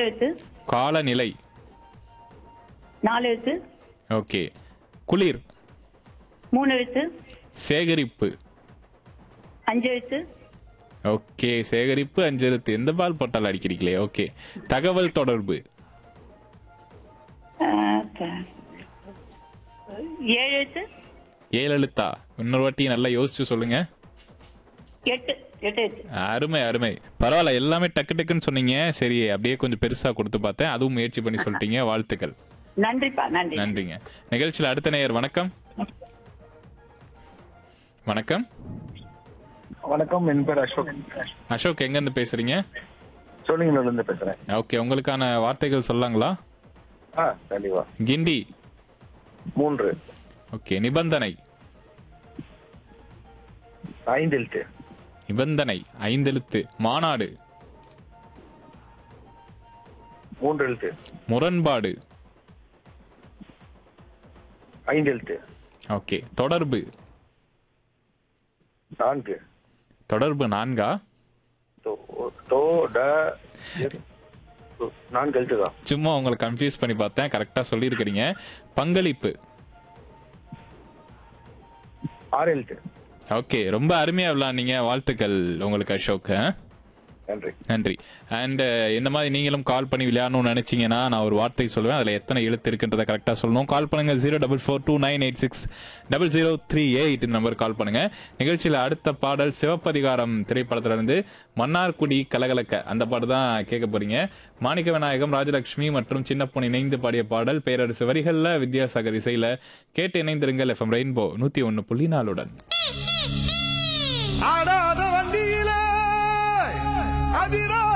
நாலு எழுத்து காலநிலை நாலு எழுத்து ஓகே குளிர் மூணு எழுத்து சேகரிப்பு அஞ்சு எழுத்து ஓகே சேகரிப்பு அஞ்செழுத்து எந்த பால் போட்டால் அடிக்கிறீங்களே ஓகே தகவல் தொடர்பு அஹ், த- ஏழு எழுத்து ஏழு எழுத்தா இன்னொரு வாட்டி நல்லா யோசிச்சு சொல்லுங்க எட்டு எட்டு எழுத்து அருமை அருமை பரவாயில்ல எல்லாமே டக்கு டக்குன்னு சொன்னீங்க சரி அப்படியே கொஞ்சம் பெருசா கொடுத்து பார்த்தேன் அதுவும் முயற்சி பண்ணி சொல்லிட்டீங்க வாழ்த்துக்கள் நன்றிப்பா நன்றி நன்றிங்க நிகழ்ச்சியில் அடுத்த நேயர் வணக்கம் வணக்கம் வணக்கம் என் பேர் அசோக் அசோக் எங்க இருந்து பேசுறீங்க சோழிங்கநல்லூர்ல இருந்து பேசுறேன் ஓகே உங்களுக்கான வார்த்தைகள் சொல்லலாங்களா ஆ கண்டிப்பா கிண்டி மூன்று ஓகே நிபந்தனை ஐந்து எழுத்து நிபந்தனை ஐந்தெழுத்து மாநாடு மூன்று எழுத்து முரண்பாடு ஐந்து எழுத்து ஓகே தொடர்பு நான்கு தொடர்பு நான்கா தோ- தோ ட எஸ். நான்கு எழுத்து தான் சும்மா உங்களை கன்ஃபியூஸ் பண்ணி பார்த்தேன் கரெக்டா சொல்லியிருக்கிறீங்க பங்களிப்பு ஆறு எழுத்து ஓகே ரொம்ப அருமையா விளையாண்டீங்க வாழ்த்துக்கள் உங்களுக்கு அசோக் ஆ? நன்றி நன்றி அண்ட் இந்த மாதிரி நீங்களும் கால் பண்ணி விளையாடணும்னு நினைச்சீங்கன்னா நான் ஒரு வார்த்தை சொல்லுவேன் அதுல எத்தனை எழுத்து இருக்குன்றதை கரெக்டா சொல்லணும் கால் பண்ணுங்க zero double four two nine eight six double zero three eight number call பண்ணுங்க நிகழ்ச்சியில அடுத்த பாடல் சிவப்பதிகாரம் திரைப்படத்துல இருந்து மன்னார்குடி கலகலக்க அந்த பாட்டு தான் கேட்க போறீங்க மாணிக்க விநாயகம் ராஜலட்சுமி மற்றும் சின்னப்பொன் இணைந்து பாடிய பாடல் பேரரசு வரிகள்ல வித்யாசாகர் இசையில கேட்டு இணைந்திருங்கள் எஃப்எம் ரெயின்போ நூத்தி ஒன்னு புள்ளி நாலுடன் ஆடாத வண்டியிலே அதிரா